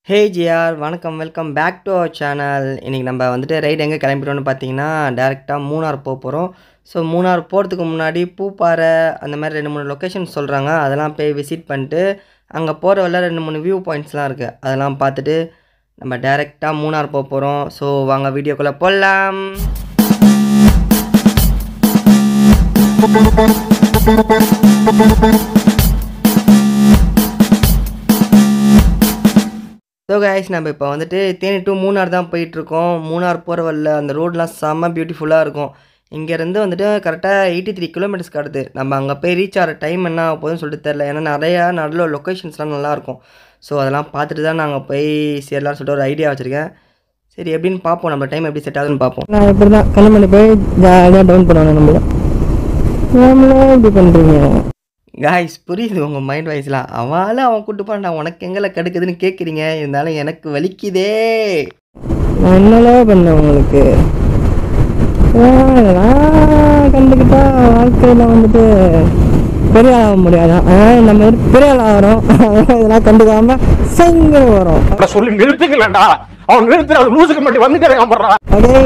ஹே GR வணக்கம் welcome back to our channel இன்றைக்கி நம்ம வந்துட்டு ரைடு எங்கே கிளம்பிட்டோம்னு பார்த்தீங்கன்னா டேரெக்டாக மூணார் போக போகிறோம் ஸோ மூணார் போகிறதுக்கு முன்னாடி பூப்பாறை அந்த மாதிரி ரெண்டு மூணு லொக்கேஷன் சொல்கிறாங்க அதெல்லாம் போய் விசிட் பண்ணிட்டு அங்கே போகிற வழில ரெண்டு மூணு வியூ பாயிண்ட்ஸ்லாம் இருக்குது அதெல்லாம் பார்த்துட்டு நம்ம டேரெக்டாக மூணார் போக போகிறோம் ஸோ வாங்க வீடியோக்குள்ளே போடலாம் ஸோ கைஸ் நம்ம இப்போ வந்துட்டு தேனி டு மூணார் தான் போயிட்டுருக்கோம் மூணார் போகிற வழில அந்த ரோடெலாம் செம்ம பியூட்டிஃபுல்லாக இருக்கும் இங்கேருந்து வந்துட்டு கரெக்டாக எயிட்டி த்ரீ கிலோமீட்டர்ஸ் காட்டுது நம்ம அங்கே போய் ரீச் ஆகிற டைம் என்ன ஆக போகுதுன்னு சொல்லிட்டு தெரில ஏன்னா நிறையா நல்ல லொக்கேஷன்ஸ்லாம் நல்லாயிருக்கும் ஸோ அதெல்லாம் பார்த்துட்டு தான் நாங்கள் போய் சேரலாம்னு சொல்லிட்டு ஒரு ஐடியா வச்சுருக்கேன் சரி எப்படின்னு பார்ப்போம் நம்ம டைம் எப்படி செட் ஆகுதுன்னு பார்ப்போம் நான் இப்படி தான் கண்ணமணி போய் ஜாலியாக டவுன் பண்ணுவாங்க நம்மள நம்மளே இப்படி பண்ணுறீங்க காய்ஸ் புரியுது உங்கள் மைண்ட் வாய்ஸ்லாம் அவளால் அவன் கூட்டு போனா உனக்கு எங்களை கடுக்குதுன்னு கேட்குறீங்க இருந்தாலும் எனக்கு வலிக்குதே நான் என்னலாம் பண்ணேன் உங்களுக்கு நான் கண்டுக்கிட்டா வாழ்க்கையில் வந்துட்டு பெரிய ஆள் ஆக முடியாதான் அதனால் நம்ம வந்து பெரிய ஆள் ஆகிறோம் இதெல்லாம் கண்டுக்காம செங்க வரோம் அவனை சொல்லி நிறுத்துக்கலடா அவன் நிறுத்துற அவன் லூசுக்கு மட்டும் வந்துக்கிறேன் பண்றான் ஓகே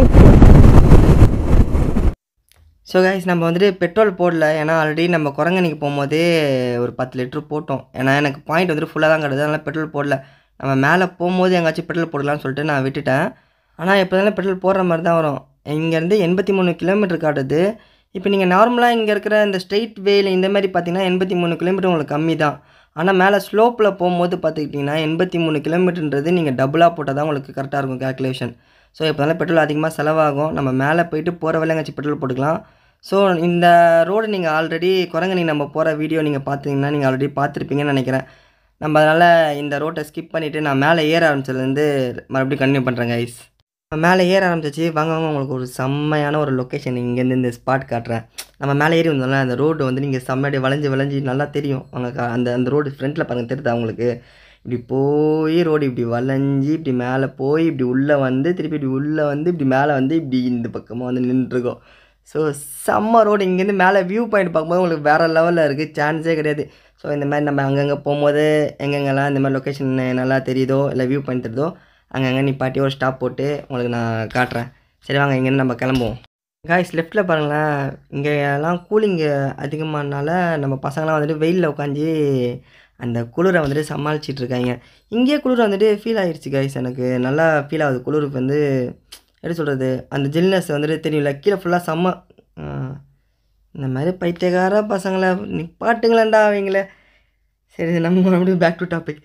ஸோ கைஸ் நம்ம வந்துட்டு பெட்ரோல் போடல ஏன்னா ஆல்ரெடி நம்ம குரங்கணிக்கு போகும்போதே ஒரு பத்து லிட்டர் போட்டோம் ஏன்னா எனக்கு பாயிண்ட் வந்துட்டு ஃபுல்லாக தான் கிடது அதனால் பெட்ரோல் போடல நம்ம மேலே போகும்போது எங்காச்சும் பெட்ரோல் போடலாம்னு சொல்லிட்டு நான் விட்டுட்டேன் ஆனால் எப்போ தானே பெட்ரோல் போடுற மாதிரி தான் வரும் இங்கேருந்து எண்பத்தி மூணு கிலோமீட்டர் காட்டுது இப்போ நீங்கள் நார்மலாக இங்கே இருக்கிற இந்த ஸ்ட்ரெயிட் வேல இந்த மாதிரி பார்த்தீங்கன்னா எண்பத்தி மூணு கிலோமீட்டர் உங்களுக்கு கம்மி தான் ஆனால் மேலே ஸ்லோப்பில் போகும்போது பார்த்துக்கிட்டிங்கன்னா எண்பத்தி மூணு கிலோமீட்டர்ன்றது நீங்கள் டபுளாக போட்டால் தான் உங்களுக்கு கரெக்டாக இருக்கும் கேல்குலேஷன் ஸோ இப்போ தானே பெட்ரோல் அதிகமாக செலவாகும் நம்ம மேலே போயிட்டு போகிற வேலைங்காச்சும் பெட்ரோல் போட்டுக்கலாம் ஸோ இந்த ரோடு நீங்கள் ஆல்ரெடி குரங்கணி நம்ம போகிற வீடியோ நீங்கள் பார்த்தீங்கன்னா நீங்கள் ஆல்ரெடி பார்த்துருப்பீங்கன்னு நினைக்கிறேன் நம்ம அதனால் இந்த ரோட்டை ஸ்கிப் பண்ணிவிட்டு நான் மேலே ஏற ஆரம்பிச்சதுலேருந்து மறுபடியும் கண்டினியூ பண்ணுறேன் கைஸ் மேலே ஏற ஆரம்பிச்சிச்சு வாங்க வாங்க உங்களுக்கு ஒரு செம்மையான ஒரு லொக்கேஷன் இங்கேருந்து இந்த ஸ்பாட் காட்டுறேன் நம்ம மேலே ஏறி வந்தோம்ல அந்த ரோடு வந்து நீங்கள் செம்மையாக வளைஞ்சு வளைஞ்சு நல்லா தெரியும் அங்கே கா- அந்த அந்த ரோடு ஃப்ரண்ட்டில் பாருங்கள் தெரியுதா உங்களுக்கு இப்படி போய் ரோடு இப்படி வளைஞ்சி இப்படி மேலே போய் இப்படி உள்ளே வந்து திருப்பி இப்படி உள்ளே வந்து இப்படி மேலே வந்து இப்படி இந்த பக்கமாக வந்து நின்றுருக்கோம் ஸோ செம்ம ரோடு இங்கேருந்து மேலே வியூ பாயிண்ட் பார்க்கும்போது உங்களுக்கு வேறு லெவலில் இருக்குது சான்ஸே கிடையாது ஸோ இந்த மாதிரி நம்ம அங்கங்கே போகும்போது எங்கெங்கெல்லாம் இந்த மாதிரி லொக்கேஷன் நல்லா தெரியுதோ இல்லை வியூ பாயிண்ட் தெரியுதோ அங்கங்கே நிப்பாட்டி ஒரு ஸ்டாப் போட்டு உங்களுக்கு நான் காட்டுறேன் சரி வாங்க இங்கேருந்து நம்ம கிளம்புவோம் காய்ஸ் லெஃப்ட்டில் பாருங்களேன் இங்கே எல்லாம் கூலிங்கு அதிகமானால நம்ம பசங்களாம் வந்துட்டு வெயிலில் உட்காந்து அந்த குளிரை வந்துட்டு சமாளிச்சிட்டு இருக்காங்க இங்கேயே குளிர் வந்துட்டு ஃபீல் ஆயிடுச்சு காய்ஸ் எனக்கு நல்லா ஃபீல் ஆகுது குளிருக்கு வந்து எப்படி சொல்கிறது அந்த ஜில்னஸ் வந்துட்டு தெரியல கீழே ஃபுல்லாக செம்ம ஆ, இந்த மாதிரி பைத்தியக்கார பசங்களை நிப்பாட்டுங்களேன்டா அவங்கள சரி நம்ம மறுபடியும் பேக் டு டாபிக்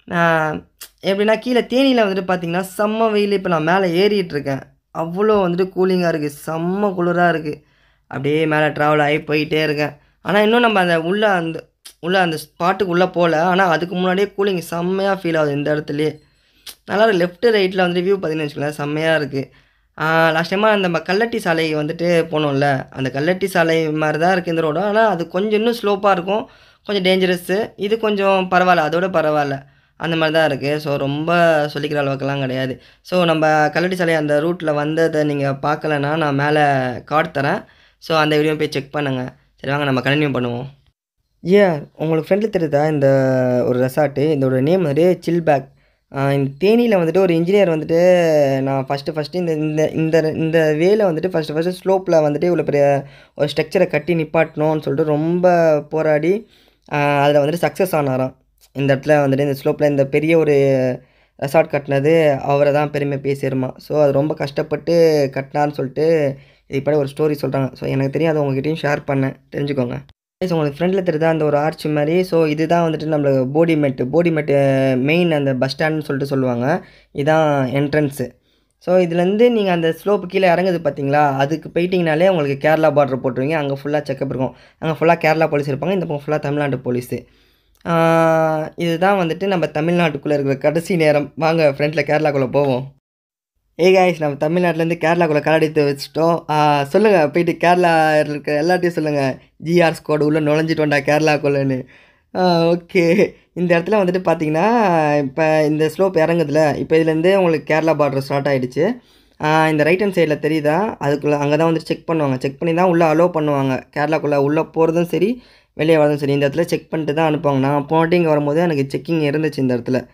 எப்படின்னா கீழே தேனியில் வந்துட்டு பார்த்தீங்கன்னா செம்ம வெயில் இப்போ நான் மேலே ஏறிட்டு இருக்கேன் அவ்வளோ வந்துட்டு கூலிங்காக இருக்குது செம்ம குளிராக இருக்குது அப்படியே மேலே ட்ராவல் ஆகி போயிட்டே இருக்கேன் ஆனால் இன்னும் நம்ம அந்த உள்ள அந்த உள்ள அந்த ஸ்பாட்டுக்கு உள்ளே போகல ஆனால் அதுக்கு முன்னாடியே கூலிங் செம்மையாக ஃபீல் ஆகுது இந்த இடத்துலையே நல்லா லெஃப்ட்டு ரைட்டில் வந்துட்டு வியூ பார்த்தீங்கன்னு வச்சுக்கோங்களேன் செம்மையாக இருக்குது லாஸ்ட் டைமாக அந்த நம்ம கல்லட்டி சாலை வந்துட்டு போனோம்ல அந்த கல்லட்டி சாலை மாதிரி தான் இருக்குது இந்த ரோடும் ஆனால் அது கொஞ்சம் இன்னும் ஸ்லோப்பாக இருக்கும் கொஞ்சம் டேஞ்சரஸ்ஸு இது கொஞ்சம் பரவாயில்ல அதோட பரவாயில்ல அந்த மாதிரி தான் இருக்குது ஸோ ரொம்ப சொல்லிக்கிற அளவுக்குலாம் கிடையாது ஸோ நம்ம கல்லட்டி சாலை அந்த ரூட்டில் வந்ததை நீங்கள் பார்க்கலன்னா நான் மேலே கார்டு தரேன் ஸோ அந்த வீடியோ போய் செக் பண்ணுங்கள் சரி வாங்க நம்ம கண்டினியூ பண்ணுவோம் ஏ உங்களுக்கு ஃப்ரெண்டில் தெரியுதா இந்த ஒரு ரெசார்ட்டு இதோட நேம் வந்துட்டு சில் பேக் இந்த தேனியில் வந்துட்டு ஒரு இன்ஜினியர் வந்துட்டு நான் ஃபஸ்ட்டு ஃபஸ்ட்டு இந்த இந்த இந்த இந்த வேல வந்துட்டு ஃபஸ்ட்டு ஃபஸ்ட்டு ஸ்லோப்பில் வந்துட்டு இவ்வளோ பெரிய ஒரு ஸ்ட்ரக்சரை கட்டி நிப்பாட்டணும்னு சொல்லிட்டு ரொம்ப போராடி அதில் வந்துட்டு சக்ஸஸ் ஆனாராம் இந்த இடத்துல வந்துட்டு இந்த ஸ்லோப்பில் இந்த பெரிய ஒரு ரெசார்ட் கட்டினது அவரை தான் பெருமை பேசிடுமா ஸோ அது ரொம்ப கஷ்டப்பட்டு கட்டினார்னு சொல்லிட்டு இப்படி ஒரு ஸ்டோரி சொல்கிறாங்க ஸோ எனக்கு தெரியும் அதை உங்ககிட்டயும் ஷேர் பண்ணேன் தெரிஞ்சுக்கோங்க ஸோ உங்களுக்கு ஃப்ரெண்டில் தெரியுதா அந்த ஒரு ஆர்ச் மாதிரி ஸோ இதுதான் வந்துட்டு நம்மளுக்கு போடி மெட்டு போடி மெட்டு மெயின் அந்த பஸ் ஸ்டாண்ட்னு சொல்லிட்டு சொல்லுவாங்க இதான் என்ட்ரன்ஸு ஸோ இதுலேருந்து நீங்கள் அந்த ஸ்லோப்பு கீழே இறங்குது பார்த்தீங்களா அதுக்கு போயிட்டீங்கனாலே உங்களுக்கு கேரளா பார்டர் போட்டுருவீங்க அங்கே ஃபுல்லாக செக்கப் இருக்கும் அங்கே ஃபுல்லாக கேரளா போலீஸ் இருப்பாங்க இந்த பக்கம் ஃபுல்லாக தமிழ்நாடு போலீஸு இதுதான் வந்துட்டு நம்ம தமிழ்நாட்டுக்குள்ளே இருக்கிற கடைசி நேரம் வாங்க ஃப்ரெண்டில் கேரளாக்குள்ளே போவோம் ஏ காய்ஸ் நம்ம தமிழ்நாட்டிலேருந்து கேரளாக்குள்ளே காலடித்து வச்சுட்டோம் சொல்லுங்கள் போயிட்டு கேரளா இருக்க எல்லாத்தையும் சொல்லுங்கள் ஜிஆர் ஸ்குவாட் உள்ளே நுழைஞ்சிட்டோண்டா கேரளாக்குள்ளேன்னு ஓகே இந்த இடத்துல வந்துட்டு பார்த்தீங்கன்னா இப்போ இந்த ஸ்லோப் இறங்குதுல இப்போ இதுலேருந்து உங்களுக்கு கேரளா பார்டர் ஸ்டார்ட் ஆகிடுச்சு இந்த ரைட் ஹேண்ட் சைடில் தெரியுதா அதுக்குள்ளே அங்கே தான் வந்து செக் பண்ணுவாங்க செக் பண்ணி தான் உள்ளே அலோவ் பண்ணுவாங்க கேரளாக்குள்ளே உள்ளே போகிறதும் சரி வெளியே வரதும் சரி இந்த இடத்துல செக் பண்ணிட்டு தான் அனுப்புவாங்க நான் போனட்டி இங்கே வரும்போது எனக்கு செக்கிங் இருந்துச்சு இந்த இடத்துல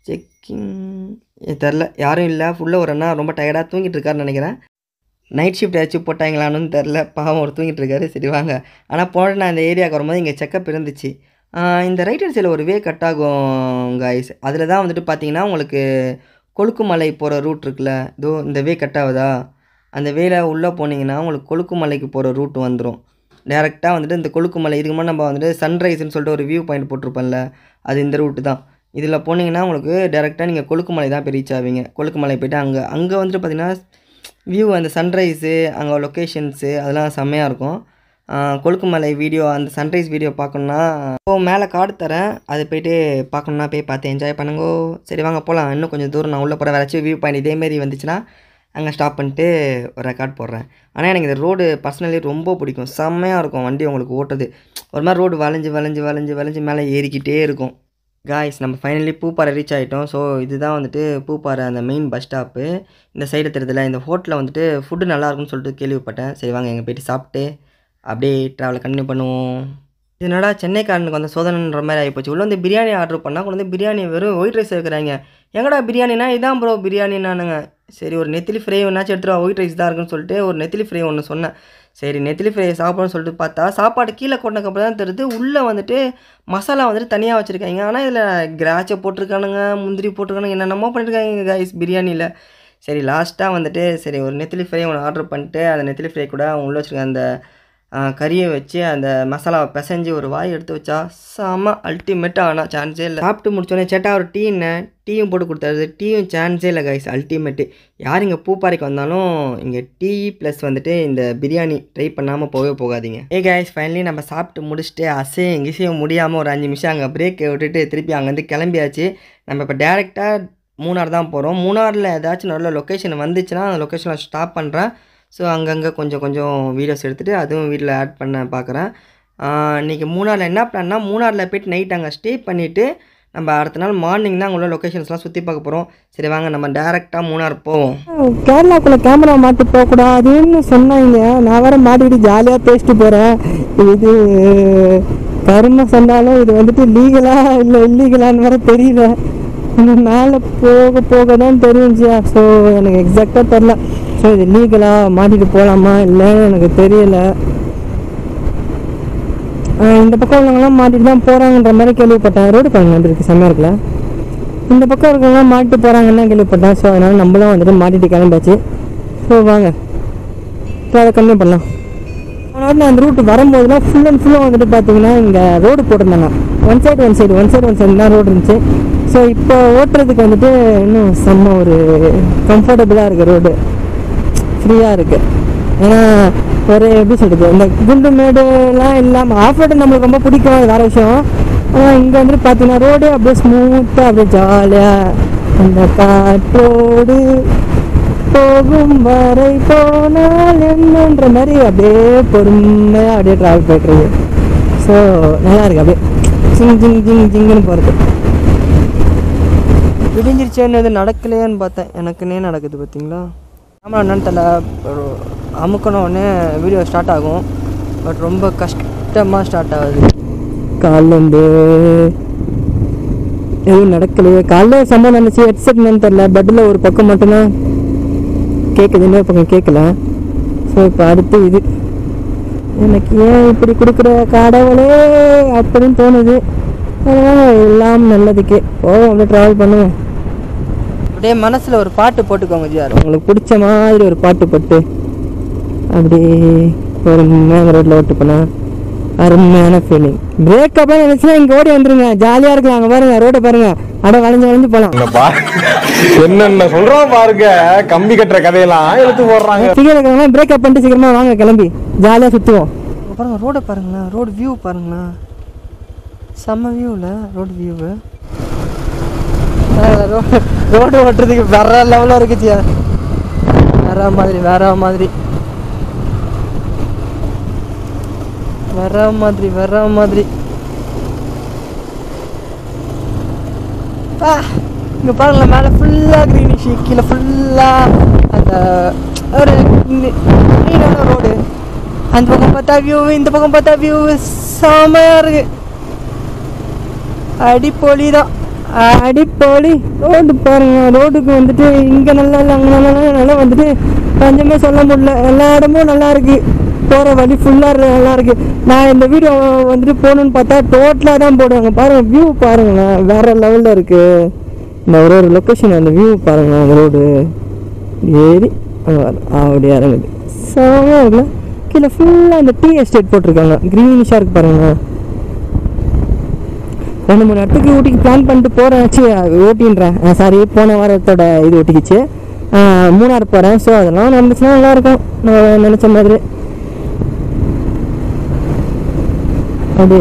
செக்கிங் தெரில யாரும் இல்லை ஃபுல்லாக ஒரு அண்ணா ரொம்ப டயர்டாக தூங்கிட்டு இருக்காருன்னு நினைக்கிறேன் நைட் ஷிஃப்ட் ஏதாச்சும் போட்டாங்களான்னு தெரில பாவம் ஒரு தூங்கிட்டு இருக்காரு சரி வாங்க ஆனால் போன நான் இந்த ஏரியாவுக்கு வரும்போது இங்கே செக்கப் இருந்துச்சு ஆஹ் இந்த ரைட் ஹேண்ட் சைடில் ஒரு வே கட் ஆகும் கைஸ் அதில் தான் வந்துட்டு பார்த்தீங்கன்னா உங்களுக்கு கொழுக்குமலை போகிற ரூட் இருக்குல்ல இதோ இந்த வே கட் ஆகுதா அந்த வேல உள்ளே போனீங்கன்னா உங்களுக்கு கொழுக்குமலைக்கு போகிற ரூட் வந்துடும் டேரெக்டாக வந்துட்டு இந்த கொழுக்குமலை இதுக்கு முன்னாடி நம்ம வந்துட்டு சன்ரைஸ்னு சொல்லிட்டு ஒரு வியூ பாயிண்ட் போட்டிருப்போம்ல அது இந்த ரூட்டு தான் இதில் போனீங்கன்னா உங்களுக்கு டேரெக்டாக நீங்கள் கொழுக்குமலை தான் போய் ரீச் ஆவீங்க கொழுக்குமலை போயிட்டு அங்கே அங்கே வந்துட்டு பார்த்தீங்கன்னா வியூ அந்த சன்ரைஸு அங்கே லொக்கேஷன்ஸு அதெல்லாம் செம்மையாக இருக்கும் ஆஹ் கொழுக்குமலை வீடியோ அந்த சன்ரைஸ் வீடியோ பார்க்கணுன்னா இப்போ மேலே கார்டு தரேன் அது போயிட்டு பார்க்கணுன்னா போய் பார்த்து என்ஜாய் பண்ணுங்கோ சரி வாங்க போகலாம் இன்னும் கொஞ்சம் தூரம் நான் உள்ளே போகிறேன் வேறாச்சும் வியூ பாயிண்ட் இதேமாரி வந்துச்சுன்னா அங்கே ஸ்டாப் பண்ணிட்டு ஒரு ரெக்கார்ட் போடுறேன் ஆனால் எனக்கு இந்த ரோடு பர்சனலி ரொம்ப பிடிக்கும் செம்மையாக இருக்கும் வண்டி உங்களுக்கு ஓட்டுறது ஒரு மாதிரி ரோடு வளைஞ்சு வளைஞ்சு வளைஞ்சு வளைஞ்சு மேலே ஏறிக்கிட்டே இருக்கும் காய்ஸ் நம்ம ஃபைனலி பூப்பாறை ரீச் ஆகிட்டோம் ஸோ இதுதான் வந்துட்டு பூப்பாறை அந்த மெயின் பஸ் ஸ்டாப்பு இந்த சைடு தெரியுதுல இந்த ஹோட்டலில் வந்துட்டு ஃபுட்டு நல்லா இருக்கும்னு சொல்லிட்டு கேள்விப்பட்டேன் சரி வாங்க எங்கே போயிட்டு சாப்பிட்டு அப்படியே ட்ராவலை கண்டினியூ பண்ணுவோம் இது என்னடா சென்னைக்காரனுக்கு வந்து சோதனைன்ற மாதிரி ஆகிப்போச்சு உள்ள வந்து பிரியாணி ஆர்டர் பண்ணால் கொண்டு வந்து பிரியாணி வெறும் ஒயிட் ரைஸ் வைக்கிறாங்க எங்கடா பிரியாணினா இதான் ப்ரோ பிரியாணி நானுங்க சரி ஒரு நெத்திலி ஃப்ரை ஒன்றாச்சும் எடுத்துகிட்டு வா ஒயிட் ரைஸ் தான் இருக்குன்னு சொல்லிட்டு ஒரு நெத்திலி ஃப்ரை ஒன்று சொன்னேன் சரி நெத்திலி ஃப்ரை சாப்பிடணும்னு சொல்லிட்டு பார்த்தா சாப்பாடு கீழே கொண்டக்கப்புறம் தான் தெரியுது உள்ளே வந்துட்டு மசாலா வந்துட்டு தனியாக வச்சுருக்காங்க ஆனால் இதில் கிராச்சை போட்டிருக்கானுங்க முந்திரி போட்டிருக்கானுங்க என்னென்னமோ பண்ணியிருக்காங்க கைஸ் பிரியாணியில் சரி லாஸ்ட்டாக வந்துட்டு சரி ஒரு நெத்திலி ஃப்ரை ஒன்று ஆர்டர் பண்ணிட்டு அந்த நெத்திலி ஃப்ரை கூட அவங்க உள்ள வச்சுருக்க அந்த ஆ, கறியை வச்சு அந்த மசாலாவை பிசைஞ்சு ஒரு வாய் எடுத்து வச்சா செம அல்டிமேட்டாக ஆனால் சான்ஸே இல்லை சாப்பிட்டு முடிச்சோடனே சேட்டா ஒரு டீ என்ன டீயும் போட்டு கொடுத்தாரு டீயும் சான்ஸே இல்லை கைஸ் அல்டிமேட்டு யார் இங்கே பூப்பாறைக்கு வந்தாலும் இங்கே டீ ப்ளஸ் வந்துட்டு இந்த பிரியாணி ட்ரை பண்ணாமல் போகவே போகாதீங்க ஏ கைஸ் ஃபைனலி நம்ம சாப்பிட்டு முடிச்சுட்டு அசையும் கிசையும் முடியாமல் ஒரு அஞ்சு நிமிஷம் அங்கே பிரேக் விட்டுட்டு திருப்பி அங்கேருந்து கிளம்பியாச்சு நம்ம இப்போ டேரெக்டாக மூணார் தான் போகிறோம் மூணாரில் ஏதாச்சும் நல்ல லொக்கேஷன் வந்துச்சுன்னா அந்த லொக்கேஷனில் ஸ்டாப் பண்ணுறேன் ஸோ அங்கங்கே கொஞ்சம் கொஞ்சம் வீடியோஸ் எடுத்துகிட்டு அதுவும் வீட்டில் ஆட் பண்ண பார்க்குறேன் இன்றைக்கி மூணாரில் என்ன பிளான்னா மூணாரில் போயிட்டு நைட் அங்கே ஸ்டே பண்ணிவிட்டு நம்ம அடுத்த நாள் மார்னிங் தான் அங்கே உள்ள லொக்கேஷன்ஸ்லாம் சுற்றி பார்க்க போகிறோம் சரி வாங்க நம்ம டேரெக்டாக மூணார் போவோம் கேரளாக்குள்ள கேமரா மாட்டி போகக்கூடாதுன்னு சொன்னாங்க நான் வேற மாட்டிக்கிட்டு ஜாலியாக பேசிட்டு போகிறேன் இது கருமை சொன்னாலும் இது வந்துட்டு லீகலா இல்லை இல்லீகலான்னு வேற தெரியல இன்னும் மேலே போக போக தான் தெரிஞ்சியா ஸோ எனக்கு எக்ஸாக்டாக தெரில ஸோ இது லீகலா மாட்டிட்டு போகலாமா இல்லைன்னு எனக்கு தெரியல ஆஹ் இந்த பக்கம் உள்ளவங்கலாம் மாட்டிட்டு தான் போகிறாங்கன்ற மாதிரி கேள்விப்பட்டேன் ரோடு பாருங்க எப்படி இருக்கு செம்மையாக இருக்குல்ல இந்த பக்கம் இருக்கவங்களாம் மாட்டிட்டு போகிறாங்கன்னு தான் கேள்விப்பட்டேன் ஸோ அதனால் நம்மளும் வந்துட்டு மாட்டிட்டு கிளம்பியாச்சு ஸோ வாங்க ஸோ அதை கம்மி பண்ணலாம் அதனால் நான் அந்த ரூட் வரும்போதுலாம் ஃபுல் அண்ட் ஃபுல்லாக வந்துட்டு பார்த்தீங்கன்னா இங்கே ரோடு போட்டிருந்தாங்க one side one side one side one side தான் ரோடு இருந்துச்சு ஸோ இப்போ ஓட்டுறதுக்கு வந்துட்டு இன்னும் செம்ம ஒரு கம்ஃபர்டபுளாக இருக்குது ரோடு ஃப்ரீயாக இருக்குது ஏன்னா ஒரு எப்படி சொல்கிறது இந்த குண்டு மேடுலாம் இல்லாமல் ஆஃப் ரோடு நம்மளுக்கு ரொம்ப பிடிக்கும் அது வேறு விஷயம் ஆனால் இங்கே வந்துட்டு பார்த்தீங்கன்னா ரோடு அப்படியே ஸ்மூத்தாக அப்படியே ஜாலியாக அந்த காற்றோடு போகும் வரை போனால் என்னன்ற மாதிரி அப்படியே பொறுமையாக அப்படியே ட்ராவல் போயிட்டுருக்கு ஸோ நல்லா இருக்கு அப்படியே ஜிங் ஜிங் ஜிங் ஜிங்குன்னு போகிறது விடிஞ்சிருச்சேன்னு எதுவும் நடக்கலையேன்னு பார்த்தேன் எனக்குன்னே நடக்குது பார்த்தீங்களா ஆமாம் என்னன்னு தெரியல ஒரு அமுக்கன உடனே வீடியோ ஸ்டார்ட் ஆகும் பட் ரொம்ப கஷ்டமாக ஸ்டார்ட் ஆகுது காலேருந்து எதுவும் நடக்கலையே காலைல சம்பவம் நினச்சி ஹெட்செட் என்னன்னு தெரில பெட்டில் ஒரு பக்கம் மட்டும்தான் கேட்குது இன்னொரு பக்கம் கேட்கல ஸோ இப்போ அடுத்து இது எனக்கு ஏன் இப்படி கொடுக்குற கடவுளே அப்படின்னு தோணுது அதனால எல்லாம் நல்லதுக்கே போவோம் அப்படியே ட்ராவல் பண்ணுவோம் அப்படியே மனசில் ஒரு பாட்டு போட்டுக்கோங்க ஜியார் உங்களுக்கு பிடிச்ச மாதிரி ஒரு பாட்டு போட்டு அப்படியே பொறுமையாக ரோட்டில் ஓட்டு போனா அருமையான ஃபீலிங் பிரேக்கப்லாம் நினச்சினா இங்கே ஓடி வந்துருங்க ஜாலியாக இருக்கலாம் அங்கே பாருங்க ரோட்டை பாருங்க அட வளைஞ்சு வளைஞ்சு போகலாம் என்னென்ன சொல்றோம் பாருங்க கம்பி கட்டுற கதையெல்லாம் எடுத்து போடுறாங்க சீக்கிரம் இருக்கிறவங்க பிரேக்கப் பண்ணிட்டு சீக்கிரமா வாங்க கிளம்பி ஜாலியாக சுற்றுவோம் பாருங்க ரோடை பாருங்களேன் ரோடு வியூ பாருங்களேன் செம்ம வியூவில் ரோடு வியூவு ரோடு ஓட்டுறதுக்கு வேற லெவலில் இருக்குச்சு வேற மாதிரி வேற மாதிரி வேற மாதிரி வேற மாதிரி ஆ இங்கே பாருங்களேன் மேலே ஃபுல்லாக க்ரீனிஷ் கீழே ஃபுல்லாக அந்த ஒரு க்ளீனான ரோடு அந்த பக்கம் பார்த்தா வியூ இந்த பக்கம் பார்த்தா வியூ செமையாக இருக்கு அடிப்பொலி தான் அடிப்பொலி ரோடு பாருங்க ரோடுக்கு வந்துட்டு இங்கே நல்லா இல்லை அங்கே நல்லா இல்லை நல்லா வந்துட்டு பஞ்சமே சொல்ல முடியல எல்லா இடமும் நல்லா இருக்கு போகிற வழி ஃபுல்லாக நல்லா இருக்கு நான் இந்த வீடியோ வந்துட்டு போகணுன்னு பார்த்தா டோட்டலாக தான் போடுவாங்க பாருங்க வியூ பாருங்களேன் வேற லெவலில் இருக்கு இந்த ஒரு ஒரு லொக்கேஷன் அந்த வியூ பாருங்களேன் அந்த ரோடு ஏறி அங்கே அப்படியே இறங்குது செமையாக இருக்குல்ல கீழே ஃபுல்லாக அந்த டீ எஸ்டேட் போட்டிருக்காங்க க்ரீனிஷாக இருக்கு பாருங்களேன் ரெண்டு மூணு இடத்துக்கு ஊட்டிக்கு பிளான் பண்ணிட்டு போகிறேன் ஆச்சு ஓட்டின்றேன் சாரி போன வாரத்தோட இது ஒட்டிக்கிச்சு ஆஹ் மூணார் போகிறேன் ஸோ அதெல்லாம் நடந்துச்சுன்னா நல்லா இருக்கும் நான் நினச்ச மாதிரி அப்படி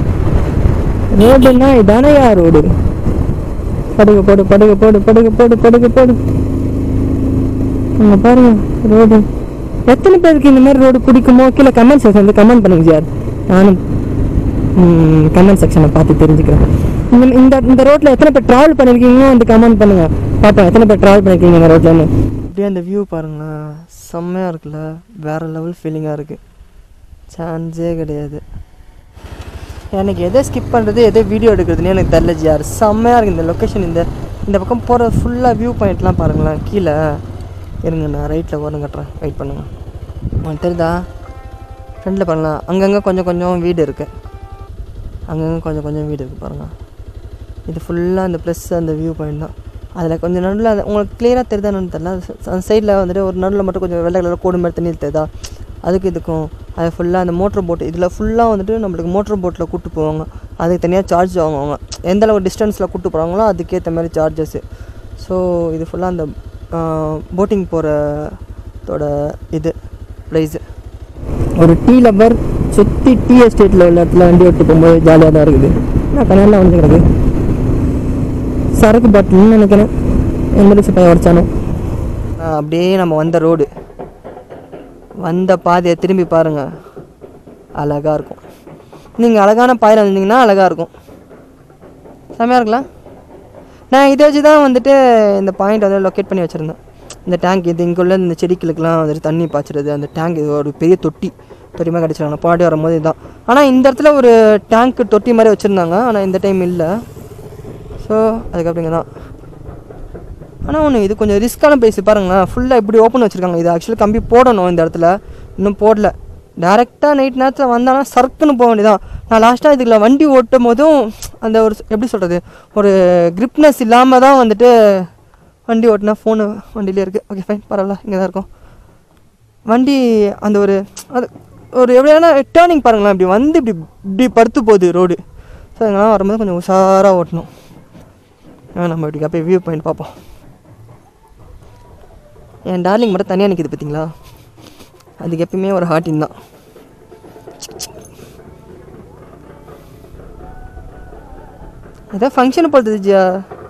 ரோடுன்னா இதானையா ரோடு படுக போடு படுக போடு படுக போடு படுக போடு அங்கே பாருங்க ரோடு எத்தனை பேருக்கு இந்த மாதிரி ரோடு பிடிக்குமோ கீழே கமெண்ட் செக்ஷன் வந்து கமெண்ட் பண்ணுங்க சார் நானும் கமெண்ட் செக்ஷனை பார்த்து தெரிஞ்சுக்கிறேன் இந்த இந்த இந்த ரோட்டில் எத்தனை பேர் ட்ராவல் பண்ணியிருக்கீங்களோ வந்து கமெண்ட் பண்ணுங்க பார்ப்போம் எத்தனை பேர் ட்ராவல் பண்ணியிருக்கீங்க இந்த ரோட்லன்னு அப்படியே அந்த வியூ பாருங்களேன் செம்மையாக இருக்குல்ல வேற லெவல் ஃபீலிங்காக இருக்குது சான்ஸே கிடையாது எனக்கு எதை ஸ்கிப் பண்ணுறது எதை வீடியோ எடுக்கிறதுனே எனக்கு தெரில ஜியார் செம்மையாக இருக்குது இந்த லொக்கேஷன் இந்த இந்த பக்கம் போகிற ஃபுல்லாக வியூ பாயிண்ட்லாம் பாருங்களேன் கீழே இருங்க நான் ரைட்டில் ஓரம் கட்டுறேன் வெயிட் பண்ணுங்க உங்களுக்கு தெரியுதா ஃப்ரெண்டில் பண்ணலாம் அங்கங்கே கொஞ்சம் கொஞ்சம் வீடு இருக்குது அங்கங்கே கொஞ்சம் கொஞ்சம் வீடு இருக்குது பாருங்கள் இது ஃபுல்லாக அந்த ப்ளஸ் அந்த வியூ பாயிண்ட் தான் அதில் கொஞ்சம் நடுவில் அது உங்களுக்கு கிளியராக தெரியுதான்னு தெரியல அது ச- அந்த சைடில் வந்துட்டு ஒரு நடுவில் மட்டும் கொஞ்சம் வெள்ளை கலர் கோடு மாதிரி தண்ணி தெரியுதா அதுக்கு இதுக்கும் அது ஃபுல்லாக அந்த மோட்டர் போட்டு இதில் ஃபுல்லாக வந்துட்டு நம்மளுக்கு மோட்டர் போட்டில் கூப்பிட்டு போவாங்க அதுக்கு தனியாக சார்ஜ் வாங்குவாங்க எந்த அளவு டிஸ்டன்ஸில் கூப்பிட்டு போகிறாங்களோ அதுக்கேற்ற மாதிரி சார்ஜஸ்ஸு ஸோ இது ஃபுல்லாக அந்த போட்டிங் போகிறதோட இது ப்ரைஸு ஒரு டீ லவர் சுற்றி டீ எஸ்டேட்டில் உள்ள இடத்துல வண்டி ஓட்டு போகும்போது ஜாலியாக தான் இருக்குது நான் கல்யாணம் வந்து கிடக்கு சரக்கு பாட்டில்னு நினைக்கிறேன் எந்த பையன் உடச்சானோ அப்படியே நம்ம வந்த ரோடு வந்த பாதையை திரும்பி பாருங்க அழகாக இருக்கும் நீங்கள் அழகான பாதையில் வந்தீங்கன்னா அழகாக இருக்கும் செம்மையாக இருக்கலாம் நான் இதை வச்சு தான் வந்துட்டு இந்த பாயிண்ட் வந்து லொக்கேட் பண்ணி வச்சுருந்தேன் இந்த டேங்க் இது இங்கே உள்ள இந்த செடிகளுக்கெல்லாம் வந்துட்டு தண்ணி பாய்ச்சுறது அந்த டேங்க் இது ஒரு பெரிய தொட்டி தொட்டி மாதிரி கிடச்சிருக்காங்க பாடி வரும்போது இதுதான் ஆனால் இந்த இடத்துல ஒரு டேங்க் தொட்டி மாதிரி வச்சுருந்தாங்க ஆனால் இந்த டைம் இல்லை ஸோ அதுக்கப்புறம் தான் ஆனால் ஒன்று இது கொஞ்சம் ரிஸ்க்கான பிளேஸ் பாருங்களேன் ஃபுல்லாக இப்படி ஓப்பன் வச்சுருக்காங்க இது ஆக்சுவலி கம்பி போடணும் இந்த இடத்துல இன்னும் போடல டேரெக்டாக நைட் நேரத்தில் வந்தானா சர்க்குன்னு போக வேண்டியதான் நான் லாஸ்ட்டாக இதுக்குள்ள வண்டி ஓட்டும் போதும் அந்த ஒரு எப்படி சொல்கிறது ஒரு கிரிப்னஸ் இல்லாமல் தான் வந்துட்டு வண்டி ஓட்டினா ஃபோனு வண்டியிலே இருக்குது ஓகே ஃபைன் பரவாயில்ல இங்கே தான் இருக்கும் வண்டி அந்த ஒரு அது ஒரு எப்படியான டேர்னிங் பாருங்களேன் இப்படி வந்து இப்படி இப்படி படுத்து போகுது ரோடு ஸோ இதெல்லாம் வரும்போது கொஞ்சம் உஷாராக ஓட்டணும் ஆ, நம்ம இப்படி அப்படியே வியூ பாயிண்ட் பார்ப்போம் என் டார்லிங் மட்டும் தனியாக நிற்கிது பார்த்தீங்களா அதுக்கு எப்பயுமே ஒரு ஹார்ட்டின் தான் ஏதோ ஃபங்க்ஷன் போடுறது ஜியா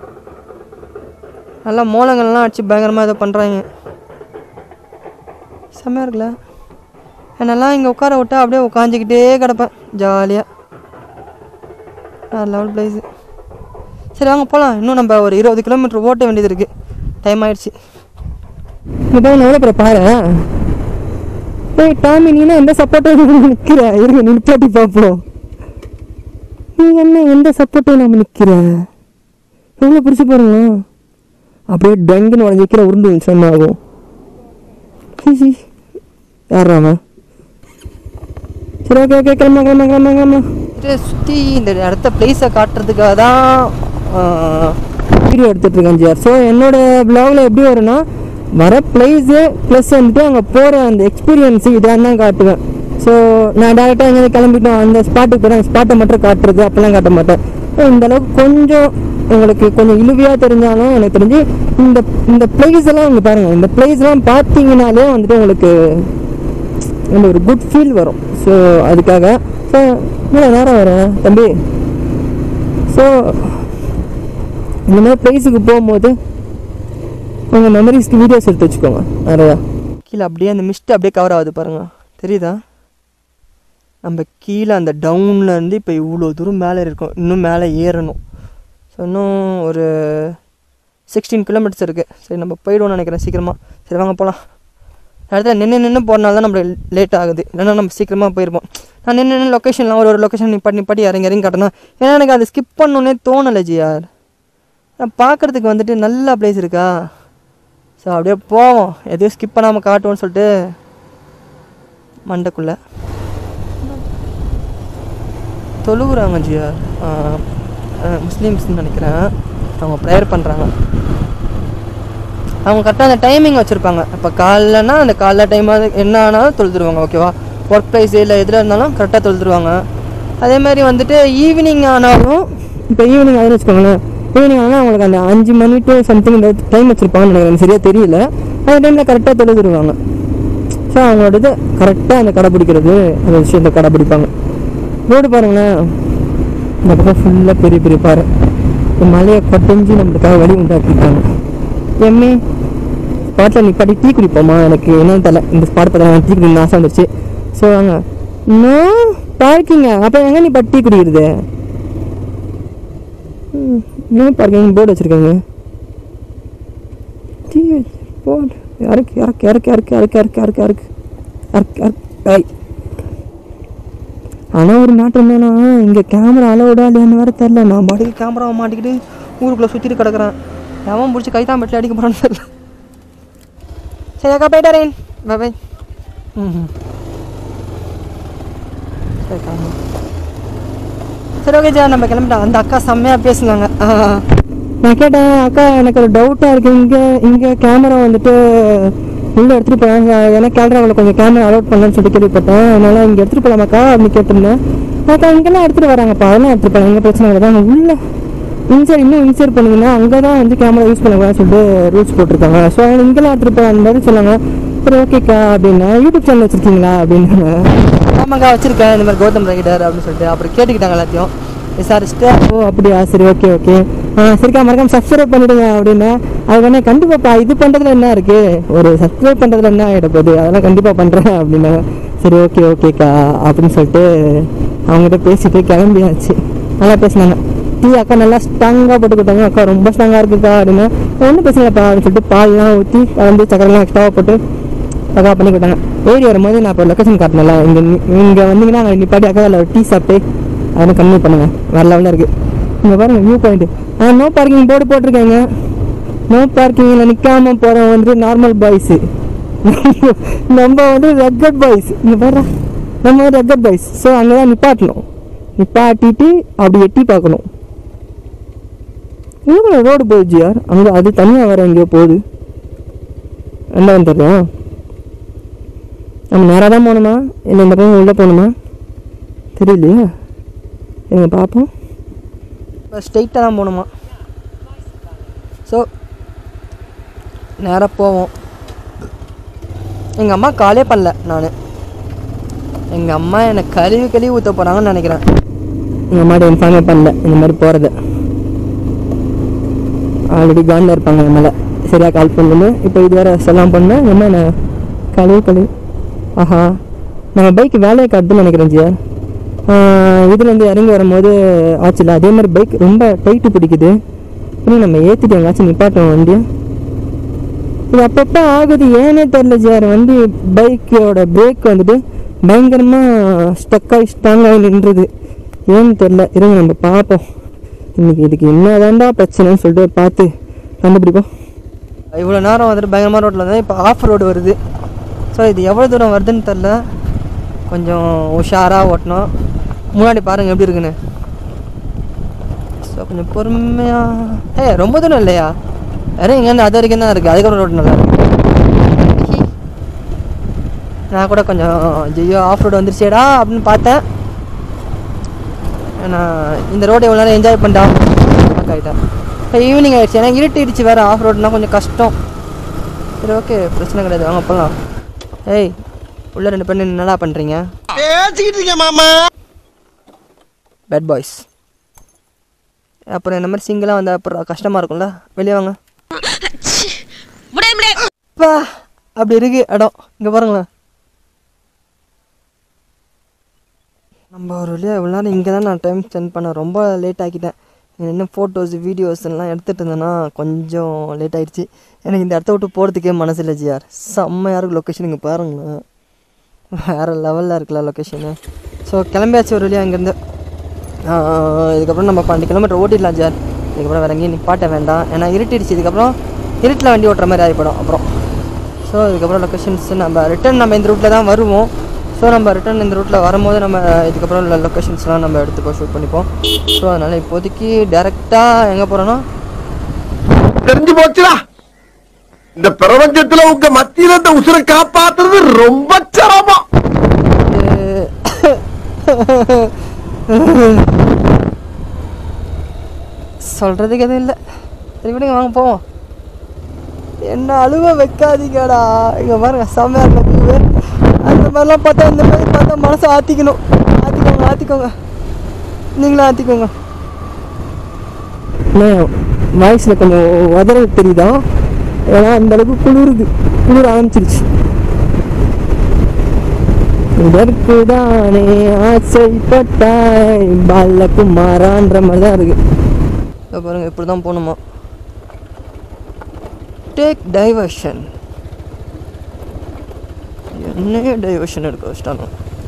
நல்லா மோளங்கள்லாம் அடிச்சு பயங்கரமாக ஏதோ பண்ணுறாங்க செம்மையாக இருக்குல்ல என்னெல்லாம் இங்கே உட்கார விட்டா அப்படியே உட்காந்துக்கிட்டே கிடப்பேன் ஜாலியாக லெவல் பிளேஸு சரி வாங்க போகலாம் இன்னும் நம்ம ஒரு இருபது கிலோமீட்டர் ஓட்ட வேண்டியது இருக்குது டைம் ஆயிடுச்சு இங்கே போய் எவ்வளோ பேர் பாரு ஏய் டாமி நீனா எந்த சப்போர்ட்டும் நிற்கிற இருங்க நிற்பாட்டி பார்ப்போம் நீ என்ன எந்த சப்போர்ட்டும் நம்ம நிற்கிற எவ்வளோ பிடிச்சி பாருங்க அப்படியே டங்குன்னு உடஞ்சி வைக்கிற உருண்டு நிமிஷம் ஆகும் யாரா அவன் சரி ஓகே ஓகே கிளம்ப கிளம்ப கிளம்ப கிளம்ப சுற்றி இந்த இடத்த பிளேஸை காட்டுறதுக்காக தான் வீடியோ எடுத்துட்டு இருக்கேன் ஜிஆர் ஸோ என்னோட ப்ளாகில் எப்படி வரும்னா வர பிளேஸு ப்ளஸ் வந்துட்டு அங்கே போகிற அந்த எக்ஸ்பீரியன்ஸு இதாக தான் காட்டுவேன் ஸோ நான் டேரெக்டாக எங்கேயாவது கிளம்பிட்டோம் அந்த ஸ்பாட்டுக்கு போய் ஸ்பாட்டை மட்டும் காட்டுறது அப்போல்லாம் காட்ட மாட்டேன் So, இந்த அளவுக்கு கொஞ்சம் உங்களுக்கு கொஞ்சம் இழுவியாக தெரிஞ்சாலும் எனக்கு தெரிஞ்சு இந்த இந்த பிளேஸ் எல்லாம் இங்கே பாருங்கள் இந்த பிளேஸ்லாம் பார்த்தீங்கனாலே வந்துட்டு உங்களுக்கு அந்த ஒரு குட் ஃபீல் வரும் ஸோ அதுக்காக ஸோ இவ்வளோ நேரம் வரேன் தம்பி ஸோ இந்த மாதிரி ப்ளேஸுக்கு போகும்போது உங்கள் மெமரிஸ்க்கு வீடியோஸ் எடுத்து வச்சுக்கோங்க நிறையா கீழே அப்படியே அந்த மிஸ்ட் அப்படியே கவர் ஆகுது பாருங்க தெரியுதா நம்ம கீழே அந்த டவுன்ல இருந்து இப்போ இவ்வளோ தூரம் மேலே இருக்கோம் இன்னும் மேலே ஏறணும் ஸோ இன்னும் ஒரு சிக்ஸ்டீன் கிலோமீட்டர்ஸ் இருக்குது சரி நம்ம போயிடுவோம்னு நினைக்கிறேன் சீக்கிரமாக சரி வாங்க போகலாம் இடத்துல நின்று நின்று போகிறனால தான் நம்மளுக்கு லேட் ஆகுது இல்லைன்னா நம்ம சீக்கிரமாக போயிருப்போம் நான் நின்று நின்று லொக்கேஷன்லாம் ஒரு ஒரு லொக்கேஷன் நிப்பாட்டி நிப்பாட்டி இறங்கி இறங்கி காட்டினா ஏன்னா எனக்கு அதை ஸ்கிப் பண்ணணுன்னே தோணலை ஜியார் நான் பார்க்குறதுக்கு வந்துட்டு நல்ல பிளேஸ் இருக்கா ஸோ அப்படியே போவோம் எதையும் ஸ்கிப் பண்ணாமல் காட்டுவோம்னு சொல்லிட்டு மண்டைக்குள்ளே தொழுகுறாங்க ஜியா முஸ்லீம்ஸ்னு நினைக்கிறேன் அவங்க ப்ரேயர் பண்ணுறாங்க அவங்க கரெக்டாக அந்த டைமிங் வச்சுருப்பாங்க இப்போ காலைலனா அந்த காலைல டைமாக என்ன ஆனாலும் தொழுதுருவாங்க ஓகேவா ஒர்க் ப்ரைஸ் இல்லை எதில் இருந்தாலும் கரெக்டாக தொழுதுருவாங்க அதே மாதிரி வந்துட்டு ஈவினிங் ஆனாலும் இப்போ ஈவினிங் ஆகுதுன்னு வச்சுக்கோங்களேன் ஈவினிங் ஆனால் அவங்களுக்கு அந்த அஞ்சு மணி டு சம்திங் இந்த டைம் வச்சுருப்பாங்கன்னு நினைக்கிறேன் எனக்கு சரியாக தெரியல அந்த டைமில் கரெக்டாக தொழுதுருவாங்க ஸோ அவங்களோட இது கரெக்டாக அந்த கடைப்பிடிக்கிறது அந்த விஷயத்தை கடைப்பிடிப்பாங்க ரோடு பாருங்களேன் இந்த பக்கம் ஃபுல்லாக பெரிய பெரிய பாறை இந்த மலையை கொட்டஞ்சு நம்மளுக்காக வழி உண்டாக்கியிருக்காங்க எம்மே ஸ்பாட்டில் நிப்பாட்டி டீ குடிப்போமா எனக்கு என்னன்னு தெரியல இந்த ஸ்பாட் பார்த்தா டீ குடிக்கணும் ஆசை வந்துருச்சு ஸோ வாங்க இன்னும் பார்க்கிங்க அப்போ எங்கே நீ டீ குடிக்கிறது இன்னும் பார்க்கிங் போர்டு வச்சுருக்காங்க டீ போர்டு யாருக்கு யாருக்கு யாருக்கு யாருக்கு யாருக்கு யாருக்கு யாருக்கு யாருக்கு யாருக்கு யாருக்கு ஐ ஆனால் ஒரு நாட்டம் என்னன்னா இங்கே கேமரா அலோடா இல்லையான்னு வேறு தெரில நான் பாட்டுக்கு கேமராவை மாட்டிக்கிட்டு ஊருக்குள்ளே சுற்றிட்டு கிடக்குறேன் எவன் பிடிச்சி கைதான் பெட்டில் அடிக்க போகிறான்னு தெரில சரி அக்கா போயிட்டாரேன் பை பை ம் சரி கிளம்பு. சரி ஓகே ஜா நம்ம கிளம்பிட்டோம் அந்த அக்கா செம்மையாக பேசுனாங்க ஆ. நான் கேட்டேன் அக்கா எனக்கு ஒரு டவுட்டாக இருக்குது இங்கே இங்கே கேமரா வந்துட்டு உள்ளே எடுத்துகிட்டு போகிறாங்க ஏன்னா கேமராவில் கொஞ்சம் கேமரா அலோட் பண்ணலன்னு சொல்லி கேள்விப்பட்டேன் அதனால் இங்கே எடுத்துகிட்டு போகலாமாக்கா அப்படின்னு கேட்டிருந்தேன் அக்கா இங்கெல்லாம் எடுத்துகிட்டு வராங்கப்பா அதெல்லாம் எடுத்துகிட்டு போகலாம் எங்கள் பிரச்சனை கிடையாது உள்ளே இன்சர் இன்னும் இன்சர் பண்ணிங்கன்னா அங்கே தான் வந்து கேமரா யூஸ் பண்ணக்கூடாதுன்னு சொல்லிட்டு ரூல்ஸ் போட்டிருக்காங்க ஸோ இங்கெல்லாம் எடுத்துகிட்டு போய் அந்த மாதிரி சொன்னாங்க சரி ஓகேக்கா அப்படின்னா யூடியூப் சேனல் வச்சுருக்கீங்களா அப்படின்னாங்க ஆமாக்கா வச்சுருக்கேன் இந்த மாதிரி கௌதம் ரைடர் அப்படின்னு சொல்லிட்டு அப்புறம் கேட்டுக்கிட்டாங்க எல்லாத்தையும் விசாரிச்சுட்டு ஓ அப்படியா சரி ஓகே ஓகே ஆ சரிக்கா மறக்காம சப்ஸ்கிரைப் பண்ணிடுங்க அப்படின்னா அது வந்து கண்டிப்பாப்பா இது பண்ணுறதுல என்ன இருக்குது ஒரு சப்ஸ்கிரைப் பண்ணுறதுல என்ன ஆகிட போகுது அதெல்லாம் கண்டிப்பாக பண்ணுறேன் அப்படின்னாங்க சரி ஓகே ஓகேக்கா அப்படின்னு சொல்லிட்டு அவங்ககிட்ட பேசிட்டு கிளம்பியாச்சு நல்லா பேசினாங்க டீ அக்கா நல்லா ஸ்ட்ராங்காக போட்டு கொடுத்தாங்க அக்கா ரொம்ப ஸ்ட்ராங்காக இருக்குக்கா அப்படின்னு ஒன்றும் பேசலப்பா அப்படின்னு சொல்லிட்டு பால்லாம் ஊற்றி கலந்து சக்கரெல்லாம் எக்ஸ்ட்ராவாக போட்டு பக்கா பண்ணி கொடுத்தாங்க ஏறி வரும்போது நான் இப்போ லொக்கேஷன் காட்டினல இங்கே இங்கே வந்தீங்கன்னா அங்கே நிப்பாட்டி அக்கா அதில் டீ சாப்பிட்டு அதெல்லாம் கம்மி பண்ணுங்க வேறு லெவலில் இருக்குது இங்கே பாருங்க வியூ பாயிண்ட் ஆ நோ பார்க்கிங் போர்டு போட்டிருக்காங்க நோ பார்க்கிங்கில் நிற்காம போகிறவன் வந்து நார்மல் பாய்ஸு நம்ம வந்து ரெக்கட் பாய்ஸ் இங்கே பாரு நம்ம ரெக்கட் பாய்ஸ் ஸோ அங்கே தான் நிப்பாட்டணும் நிப்பாட்டிட்டு அப்படி எட்டி பார்க்கணும் எங்கே ரோடு போயிடுச்சு யார் அங்கே அது தனியாக வேற எங்கேயோ போகுது என்ன தெரியல நம்ம நேராக தான் போகணுமா இல்லை இந்த பக்கம் உள்ளே போகணுமா தெரியலையா எங்க பார்ப்போம் ஸ்ட்ரெயிட்டாக தான் போகணுமா ஸோ நேராக போவோம் எங்கள் அம்மா காலே பண்ணல நான் எங்கள் அம்மா என்னை கழுவி கழுவி ஊற்ற போகிறாங்கன்னு நினைக்கிறேன் எங்கள் அம்மாட்ட இன்ஃபார்மே பண்ணல இந்த மாதிரி போகிறத ஆல்ரெடி காண்டில் இருப்பாங்க என் மேலே சரியாக கால் பண்ணு இப்போ இது வேறு செல்லாம் பண்ணேன் எங்கள் அம்மா என்ன கழுவி கழுவி ஆஹா நம்ம பைக் வேலையை காட்டுதுன்னு நினைக்கிறேன் ஜியா இதுலேருந்து இறங்கி வரும்போது ஆச்சுல அதே மாதிரி பைக் ரொம்ப டைட்டு பிடிக்குது இன்னும் நம்ம ஏற்றிட்டு எங்காச்சும் நிப்பாட்டோம் வண்டியை இது அப்பப்போ ஆகுது ஏனே தெரில ஜியார் வந்து பைக்கோட பிரேக் வந்துட்டு பயங்கரமாக ஸ்டக்காகி ஸ்ட்ராங்காகி நின்றுது ஏன்னு தெரில இருங்க நம்ம பார்ப்போம் இன்னைக்கு இதுக்கு என்னதான்டா பிரச்சனைன்னு சொல்லிட்டு பார்த்து கண்டுபிடிப்போம் இவ்வளோ நேரம் வந்துட்டு பயங்கரமாக ரோட்டில் வந்து இப்போ ஆஃப் ரோடு வருது ஸோ இது எவ்வளோ தூரம் வருதுன்னு தெரில கொஞ்சம் உஷாராக ஓட்டணும் முன்னாடி பாருங்கள் எப்படி இருக்குன்னு ஸோ கொஞ்சம் பொறுமையாக ஏ ரொம்ப தூரம் இல்லையா வேறு இங்கேருந்து அது வரைக்கும் தான் இருக்குது அதுக்கப்புறம் ரோடு நல்லா இருக்கு நான் கூட கொஞ்சம் ஜெய்யோ ஆஃப் ரோடு வந்துருச்சேடா அப்படின்னு பார்த்தேன் நான் இந்த ரோடு எவ்வளோ நேரம் என்ஜாய் பண்ணிட்டா ஆகிட்டேன் இப்போ ஈவினிங் ஆகிடுச்சு ஏன்னா இருட்டிடுச்சு வேறு ஆஃப் ரோடுனா கொஞ்சம் கஷ்டம் சரி ஓகே பிரச்சனை கிடையாது வாங்க போகலாம் ஏய் உள்ள ரெண்டு பேரும் என்னடா பண்ணுறீங்க பேசிக்கிட்டு இருக்கேன் மாமா பேட் பாய்ஸ் அப்புறம் இந்த மாதிரி சிங்கிளாக வந்தால் அப்புறம் கஷ்டமாக இருக்கும்ல வெளியே வாங்க அப்பா அப்படி இருக்கு இடம் இங்கே பாருங்களேன் நம்ம ஒரு வழியாக இவ்வளோ நேரம் இங்கே தான் நான் டைம் ஸ்பெண்ட் பண்ணேன் ரொம்ப லேட் ஆக்கிட்டேன் இன்னும் ஃபோட்டோஸ் வீடியோஸ் எல்லாம் எடுத்துகிட்டு இருந்தேன்னா கொஞ்சம் லேட் ஆயிடுச்சு எனக்கு இந்த இடத்த விட்டு போகிறதுக்கே மனசு இல்லை ஜியார் செம்மையாக இருக்கு லொக்கேஷன் இங்கே பாருங்களேன் வேறு லெவலில் இருக்குல்ல லொக்கேஷனு ஸோ கிளம்பியாச்சு ஒரு வழியாக இங்கேருந்து இதுக்கப்புறம் நம்ம பன்னெண்டு கிலோமீட்டர் ஓட்டிடலாம் ஜார் இதுக்கப்புறம் வேற எங்கேயும் நிப்பாட்ட வேண்டாம் ஏன்னா இருட்டிடுச்சு இதுக்கப்புறம் இருட்டில் வண்டி ஓட்டுற மாதிரி ஆகிப்படும் அப்புறம் ஸோ இதுக்கப்புறம் லொக்கேஷன்ஸ் நம்ம ரிட்டன் நம்ம இந்த ரூட்டில் தான் வருவோம் ஸோ நம்ம ரிட்டன் இந்த ரூட்டில் வரும்போது நம்ம இதுக்கப்புறம் உள்ள லொக்கேஷன்ஸ்லாம் நம்ம எடுத்துப்போம் ஷூட் பண்ணிப்போம் ஸோ அதனால் இப்போதைக்கு டேரெக்டாக எங்கே போகிறோன்னா தெரிஞ்சு போச்சுடா இந்த பிரபஞ்சத்துல உங்க மத்தியில இந்த உசுரை காப்பாத்துறது ரொம்ப சிரமம் சொல்கிறதுக்கு எதுவும் இல்லை சரி விடுங்க வாங்க போவோம் என்ன அழுவ வைக்காதீங்கடா இங்கே பாருங்க செம்மையாக இருக்க வியூவு அந்த மாதிரிலாம் பார்த்தா இந்த மாதிரி பார்த்தா மனசை ஆற்றிக்கணும் ஆற்றிக்கோங்க ஆற்றிக்கோங்க நீங்களும் ஆற்றிக்கோங்க வாய்ஸில் கொஞ்சம் உதற தெரியுதா ஏன்னா அந்த அளவுக்கு குளிருது குளிர ஆரம்பிச்சிருச்சு இதற்குதானே ஆசைப்பட்டாய் பாலகுமாரான்ற மாதிரி தான் இருக்கு இதோ பாருங்க இப்படி தான் போகணுமா டேக் டைவர்ஷன் என்னையே டைவர்ஷன் எடுக்க வச்சிட்டானோ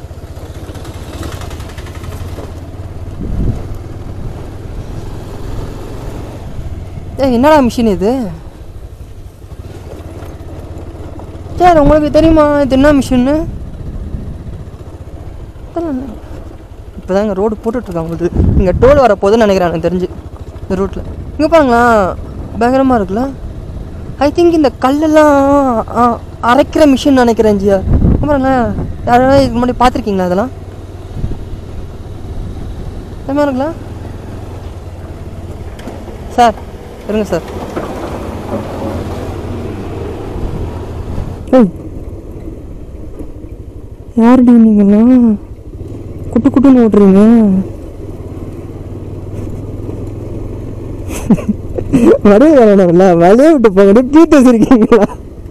ஏய் என்னடா மிஷின் இது சார் உங்களுக்கு தெரியுமா இது என்ன மிஷின்னு இப்போ தாங்க ரோடு போட்டுட்ருக்காங்க உங்களுக்கு இங்கே டோல் வர போதுன்னு நினைக்கிறேன் எனக்கு தெரிஞ்சு இந்த ரூட்டில் இங்கே பாருங்களா பயங்கரமாக இருக்குல்ல ஐ திங்க் இந்த கல்லெல்லாம் ஆ, அரைக்கிற மிஷின் நினைக்கிறேன் ஜியா இங்க பாருங்களேன் யாராவது இதுக்கு முன்னாடி பார்த்துருக்கீங்களா அதெல்லாம் செம்மையாக இருக்குல்ல சார் இருங்க சார் யாருடி நீங்களாம் குட்டு குட்டுன்னு ஓட்டுறீங்க வடைய வரணும்ல வலைய விட்டு போகடி பீட்டு வச்சிருக்கீங்களா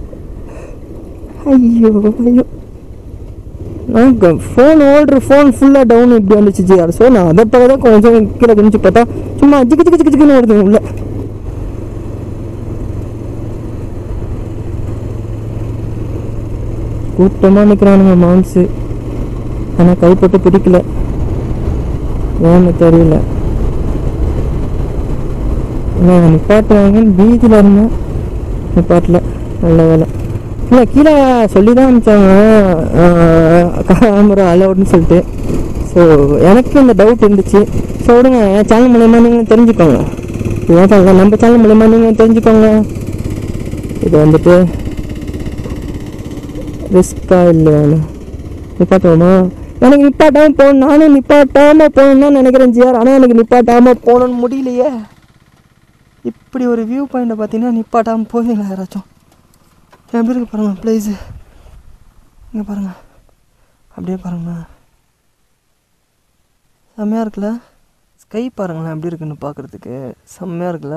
ஐயோ ஐயோ நான் ஃபோன் ஓடுற ஃபோன் ஃபுல்லாக டவுன் இப்படி வந்துச்சு ஜிஆர் ஸோ நான் அதை போக தான் கொஞ்சம் கீழே குனிச்சு பார்த்தா சும்மா ஜிக்கு ஜிக்கு ஜிக்கு ஜிக்குன்னு ஓடுது உள்ள கூட்டமாக நிற்கிறானுங்க மாம்ஸு ஆனால் கைப்பட்டு பிடிக்கல ஏன்னு தெரியல நான் நிப்பாட்டுவாங்கன்னு பீதியில் இருந்தேன் நிப்பாட்டல நல்ல வேலை இல்லை கீழே சொல்லி தான் அனுப்பிச்சாங்க கேமரா அலவுட்னு சொல்லிட்டு ஸோ எனக்கு இந்த டவுட் இருந்துச்சு ஸோ விடுங்க என் சேனல் மூலயமா நீங்கள் தெரிஞ்சுக்கோங்க இதுதான் சொல்கிறேன் நம்ம சேனல் மூலயமா நீங்கள் தெரிஞ்சுக்கோங்க இது வந்துட்டு ரிஸ்கா இல்லையானு நிப்பாட்டுவோமா எனக்கு நிப்பாட்டாமல் போகணும் நானும் நிப்பாட்டாமல் போகணும்னு தான் நினைக்கிறேன் ஜிஆர் ஆனால் எனக்கு நிப்பாட்டாமல் போகணும்னு முடியலையே இப்படி ஒரு வியூ பாயிண்ட்டை பார்த்தீங்கன்னா நிப்பாட்டாமல் போவீங்களா யாராச்சும் எப்படி இருக்கு பாருங்கள் ப்ளேஸு இங்கே பாருங்கள் அப்படியே பாருங்களேன் செம்மையாக இருக்குல்ல ஸ்கை பாருங்களேன் எப்படி இருக்குன்னு பார்க்குறதுக்கு செம்மையாக இருக்குல்ல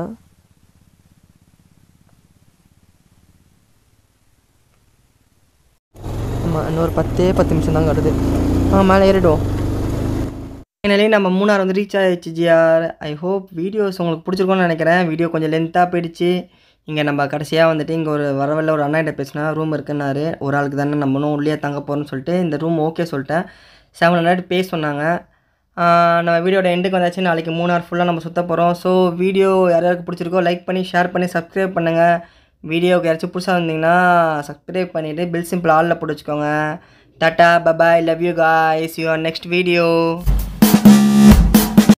ஆமாம் இன்னொரு பத்தே பத்து நிமிஷம் தான் கட்டுது ஆ மேலே ஏறிடுவோம் ஃபைனலி நம்ம மூணார் வந்து ரீச் ஆயிடுச்சு ஜிஆர் ஐ ஹோப் வீடியோஸ் உங்களுக்கு பிடிச்சிருக்கும்னு நினைக்கிறேன் வீடியோ கொஞ்சம் லென்த்தாக போயிடுச்சு இங்கே நம்ம கடைசியாக வந்துட்டு இங்கே ஒரு வரவில்ல ஒரு அண்ணாகிட்ட பேசினா ரூம் இருக்குன்னாரு ஒரு ஆளுக்கு தானே நம்மளும் உள்ளே தங்க போகிறோம்னு சொல்லிட்டு இந்த ரூம் ஓகே சொல்லிட்டேன் செவன் ஹண்ட்ரட் பே சொன்னாங்க ஆஹ் நம்ம வீடியோட எண்டுக்கு வந்தாச்சு நாளைக்கு மூணார் ஃபுல்லாக நம்ம சுற்ற போகிறோம் ஸோ வீடியோ யார் யாருக்கு பிடிச்சிருக்கோ லைக் பண்ணி ஷேர் பண்ணி சப்ஸ்கிரைப் பண்ணுங்கள் வீடியோக்கு யாராச்சும் புதுசாக வந்தீங்கன்னா சப்ஸ்கிரைப் பண்ணிவிட்டு பில் சிம்பிள் ஆலில் போட்டு வச்சுக்கோங்க tata bye bye love you guys you next video